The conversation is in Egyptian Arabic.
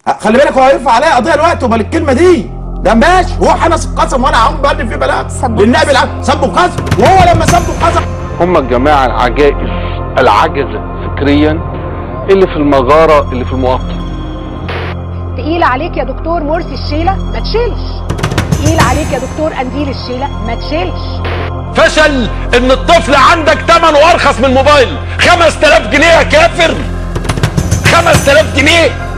خلي بالك هو هيرفع عليا قضيه الوقت وبال الكلمه دي ده ماشي هو حنس القسم وانا هقوم بقدم فيه بلاغ سب للنائب العام سبوا القسم وهو لما سبوا القسم هم الجماعة العجائز العجزة فكريا اللي في المغارة اللي في المقطم تقيل عليك يا دكتور مرسي الشيله ما تشيلش تقيل عليك يا دكتور قنديل الشيله ما تشيلش فشل ان الطفل عندك ثمنه ارخص من الموبايل 5000 جنيه يا كافر 5000 جنيه